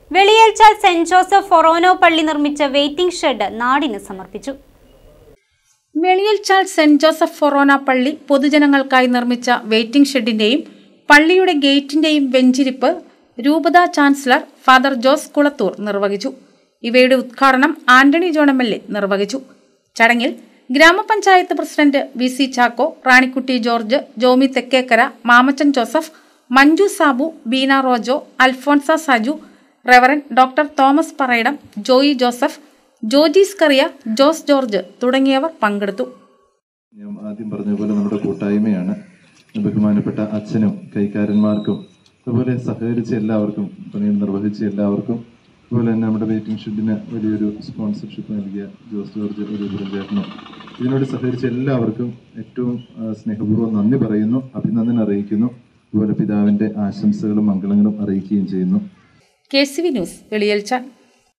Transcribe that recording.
വെളിയേൽച്ചാൽ saint Joseph ഫൊറോനോ പള്ളി നിർമ്മിച്ച waiting shed നാടിന് സമർപ്പിച്ചു വെളിയൽച്ചാൽ സെന്റ് ജോസഫ് ഫൊറോന പള്ളി പൊതുജനങ്ങൾക്കായി നിർമ്മിച്ച വെയിറ്റിംഗ് ഷെഡിന്റെയും പള്ളിയുടെ ഗേറ്റിന്റെയും വെഞ്ചിരിപ്പ് രൂപത ചാൻസലർ ഫാദർ ജോസ് കുളത്തൂർ നിർവഹിച്ചു ഇവയുടെ ഉദ്ഘാടനം Antony John M L A നിർവഹിച്ചു ചടങ്ങിൽ grama panchayat president V C Chacko Ranikutty George Jomy Thekkekkara Mamachan Joseph Manju Sabu Beena Rojo Alphonsa Saju reverend doctor Thomas Parayidam Joy Joseph Jojees Kariya Jose George തുടങ്ങിയവർ പങ്കെടുത്തു ഞാൻ ആദ്യം പറഞ്ഞ പോലെ നമ്മുടെ കൂട്ടായ്മയാണ് ബഹുമാനപ്പെട്ട അച്ഛനും കൈക്കാരന്മാർക്കും അതുപോലെ സഹകരിച്ച എല്ലാവർക്കും പണിയിൽ നിർവഹിച്ച എല്ലാവർക്കും അതുപോലെ തന്നെ നമ്മുടെ വെയിറ്റിംഗ് ഷെഡിന് വലിയൊരു സ്പോൺസർഷിപ്പ് നൽകിയ ജോസ് ജോർജ് ഒരു ചേട്ടനും ഇതിനോട് സഹകരിച്ച എല്ലാവർക്കും ഏറ്റവും ആ, സ്നേഹപൂർവ്വം നന്ദി പറയുന്നു അഭിനന്ദനം അറിയിക്കുന്നു അതുപോലെ പിതാവിന്റെ ആശംസകളും മംഗളങ്ങളും അറിയിക്കുകയും ചെയ്യുന്നു കെ സി വി ന്യൂസ് വെളിയൽച്ചാൽ